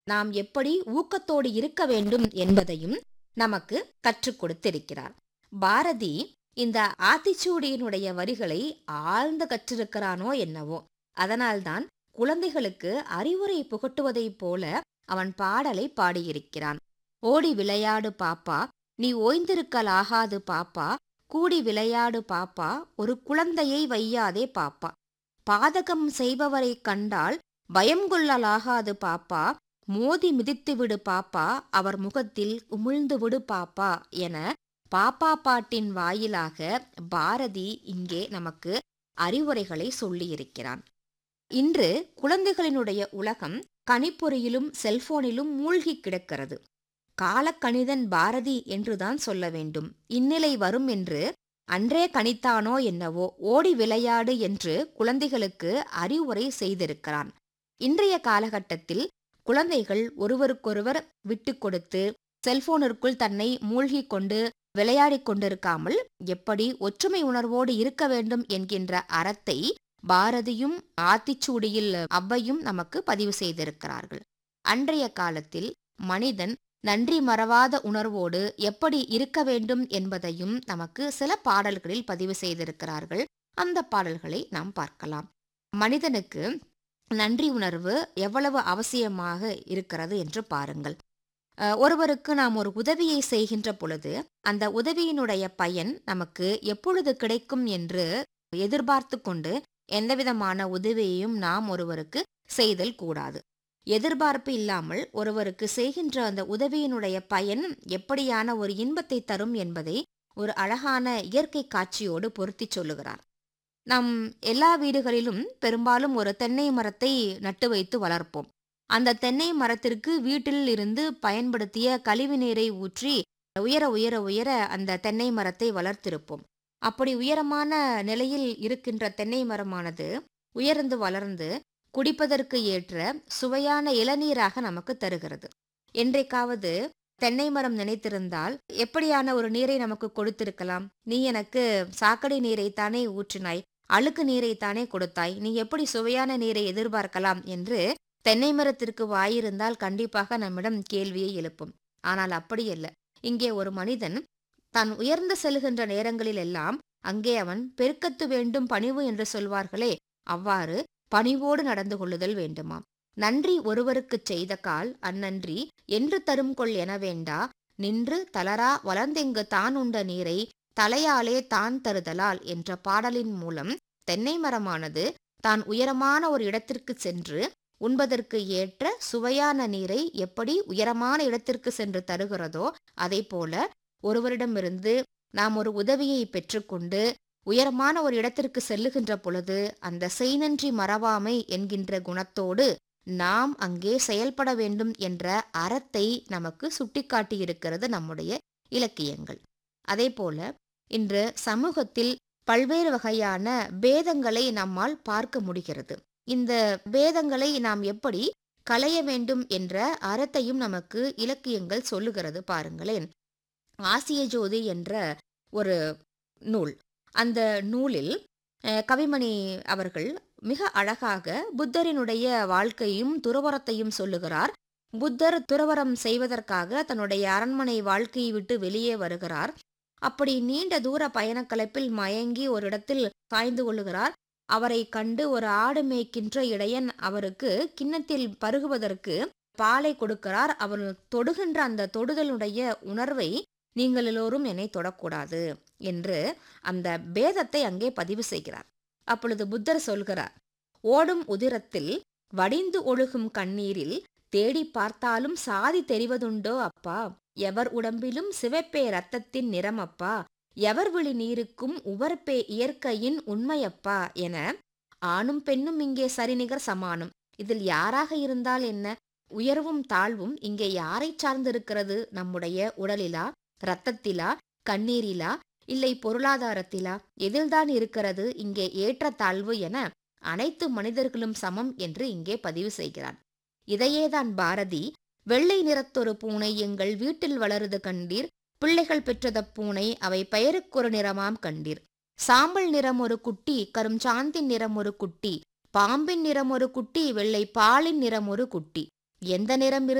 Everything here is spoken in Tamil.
நாம் எப்படி ஊக்கத்தோடு இருக்க வேண்டும் என்பதையும் நமக்கு கற்றுக் கொடுத்திருக்கிறார் பாரதி இந்த ஆத்திச்சூடியினுடைய வரிகளை ஆழ்ந்து கற்றிருக்கிறானோ என்னவோ அதனால்தான் குழந்தைகளுக்கு அறிவுரை புகட்டுவதைப் போல அவன் பாடலை பாடியிருக்கிறான் ஓடி விளையாடு பாப்பா நீ ஓய்ந்திருக்கலாகாது பாப்பா கூடி விளையாடு பாப்பா ஒரு குழந்தையை வையாதே பாப்பா பாதகம் செய்பவரைக் கண்டால் பயம் கொள்ளலாகாது பாப்பா மோதி மிதித்து விடு பாப்பா அவர் முகத்தில் உமிழ்ந்து விடு பாப்பா என பாப்பா பாட்டின் வாயிலாக பாரதி இங்கே நமக்கு அறிவுரைகளை சொல்லியிருக்கிறான் இன்று குழந்தைகளினுடைய உலகம் கணிப்பொறியிலும் செல்போனிலும் மூழ்கி கிடக்கிறது காலக்கணிதன் பாரதி என்றுதான் சொல்ல வேண்டும் இந்நிலை வரும் என்று அன்றே கணித்தானோ என்னவோ ஓடி விளையாடு என்று குழந்தைகளுக்கு அறிவுரை செய்திருக்கிறான் இன்றைய காலகட்டத்தில் குழந்தைகள் ஒருவருக்கொருவர் விட்டு கொடுத்து செல்போனிற்குள் தன்னை மூழ்கிக் கொண்டு விளையாடிக் கொண்டிருக்காமல் எப்படி ஒற்றுமை உணர்வோடு இருக்க வேண்டும் என்கின்ற அறத்தை பாரதியும் ஆத்திச்சூடியில் அவ்வையும் நமக்கு பதிவு செய்திருக்கிறார்கள் அன்றைய காலத்தில் மனிதன் நன்றி மறவாத உணர்வோடு எப்படி இருக்க வேண்டும் என்பதையும் நமக்கு சில பாடல்களில் பதிவு செய்திருக்கிறார்கள் அந்த பாடல்களை நாம் பார்க்கலாம் மனிதனுக்கு நன்றி உணர்வு எவ்வளவு அவசியமாக இருக்கிறது என்று பாருங்கள் அஹ், ஒருவருக்கு நாம் ஒரு உதவியை செய்கின்ற பொழுது அந்த உதவியினுடைய பயன் நமக்கு எப்பொழுது கிடைக்கும் என்று எதிர்பார்த்து கொண்டு எந்தவிதமான உதவியையும் நாம் ஒருவருக்கு செய்தல் கூடாது எதிர்பார்ப்பு இல்லாமல் ஒருவருக்கு செய்கின்ற அந்த உதவியினுடைய பயன் எப்படியான ஒரு இன்பத்தை தரும் என்பதை ஒரு அழகான இயற்கை காட்சியோடு பொருத்தி சொல்லுகிறார் நம் எல்லா வீடுகளிலும் பெரும்பாலும் ஒரு தென்னை மரத்தை நட்டு வைத்து வளர்ப்போம் அந்த தென்னை மரத்திற்கு வீட்டில் இருந்து பயன்படுத்திய கழிவு நீரை ஊற்றி உயர உயர உயர அந்த தென்னை மரத்தை வளர்த்திருப்போம் அப்படி உயரமான நிலையில் இருக்கின்ற தென்னை மரமானது உயர்ந்து வளர்ந்து குடிப்பதற்கு ஏற்ற சுவையான இளநீராக நமக்கு தருகிறது என்றைக்காவது தென்னை மரம் நினைத்திருந்தால் எப்படியான ஒரு நீரை நமக்கு கொடுத்திருக்கலாம் நீ எனக்கு சாக்கடை நீரை தானே ஊற்றினாய் அழுக்கு நீரை தானே கொடுத்தாய் நீ எப்படி சுவையான நீரை எதிர்பார்க்கலாம் என்று தென்னை மரத்திற்கு வாயிருந்தால் கண்டிப்பாக நம்மிடம் கேள்வியை எழுப்பும் ஆனால் அப்படியல்ல இங்கே ஒரு மனிதன் தான் உயர்ந்து செல்கின்ற நேரங்களில் எல்லாம் அங்கே அவன் பெருக்கத்து வேண்டும் பணிவு என்று சொல்வார்களே அவ்வாறு பணிவோடு நடந்து கொள்ளுதல் வேண்டுமாம் நன்றி ஒருவருக்குச் செய்த கால் அந்நன்றி என்று தரும் கொள் என வேண்டா நின்று தளரா வளர்ந்தெங்கு தான் உண்ட நீரை தலையாலே தான் தருதலால் என்ற பாடலின் மூலம் தென்னை மரமானது தான் உயரமான ஒரு இடத்திற்கு சென்று உண்பதற்கு ஏற்ற சுவையான நீரை எப்படி உயரமான இடத்திற்கு சென்று தருகிறதோ அதை போல ஒருவரிடமிருந்து நாம் ஒரு உதவியை பெற்றுக்கொண்டு உயரமான ஒரு இடத்திற்கு செல்லுகின்ற பொழுது அந்த செய்நன்றி மறவாமை என்கின்ற குணத்தோடு நாம் அங்கே செயல்பட வேண்டும் என்ற அறத்தை நமக்கு சுட்டிக்காட்டியிருக்கிறது நம்முடைய இலக்கியங்கள் அதே போல இன்று சமூகத்தில் பல்வேறு வகையான பேதங்களை நம்மால் பார்க்க முடிகிறது இந்த பேதங்களை நாம் எப்படி களைய வேண்டும் என்ற அறத்தையும் நமக்கு இலக்கியங்கள் சொல்லுகிறது பாருங்களேன் ஆசிய ஜோதி என்ற ஒரு நூல் அந்த நூலில் அஹ், கவிமணி அவர்கள் மிக அழகாக புத்தரினுடைய வாழ்க்கையும் துறவரத்தையும் சொல்லுகிறார் புத்தர் துறவரம் செய்வதற்காக தன்னுடைய அரண்மனை வாழ்க்கையை விட்டு வெளியே வருகிறார் அப்படி நீண்ட தூர பயணக்கலைப்பில் மயங்கி ஒரு இடத்தில் சாய்ந்து கொள்ளுகிறார் அவரை கண்டு ஒரு ஆடு மேய்க்கின்ற இடையன் அவருக்கு கிண்ணத்தில் பருகுவதற்கு பாலை கொடுக்கிறார் அவர் தொடுகின்ற அந்த தொடுதலுடைய உணர்வை நீங்கள் எல்லோரும் என்னை தொடக்கூடாது என்று அந்த பேதத்தை அங்கே பதிவு செய்கிறார் அப்பொழுது புத்தர் சொல்கிறார் ஓடும் உதிரத்தில் வடிந்து ஒழுகும் கண்ணீரில் தேடி பார்த்தாலும் சாதி தெரிவதுண்டோ அப்பா எவர் உடம்பிலும் சிவப்பே ரத்தத்தின் நிறம் அப்பா எவர் விழி நீருக்கும் உவர்ப்பே இயற்கையின் உண்மையப்பா என ஆணும் பெண்ணும் இங்கே சரிநிகர் சமானம் இதில் யாராக இருந்தால் என்ன உயர்வும் தாழ்வும் இங்கே யாரை சார்ந்திருக்கிறது நம்முடைய உடலிலா இரத்தத்திலா கண்ணீரிலா இல்லை பொருளாதாரத்திலா எதில்தான் இருக்கிறது இங்கே ஏற்றத்தாழ்வு என அனைத்து மனிதர்களும் சமம் என்று இங்கே பதிவு செய்கிறார் இதையேதான் பாரதி வெள்ளை நிறத்தொரு பூனை எங்கள் வீட்டில் வளருது கண்டீர் பிள்ளைகள் பெற்றத பூனை அவை பெயருக்கொரு நிறமாம் கண்டீர் சாம்பல் நிறம் ஒரு குட்டி கரும் சாந்தின் நிறம் ஒரு குட்டி பாம்பின் நிறம் ஒரு குட்டி வெள்ளை பாலின் நிறம் ஒரு குட்டி எந்த நிறம்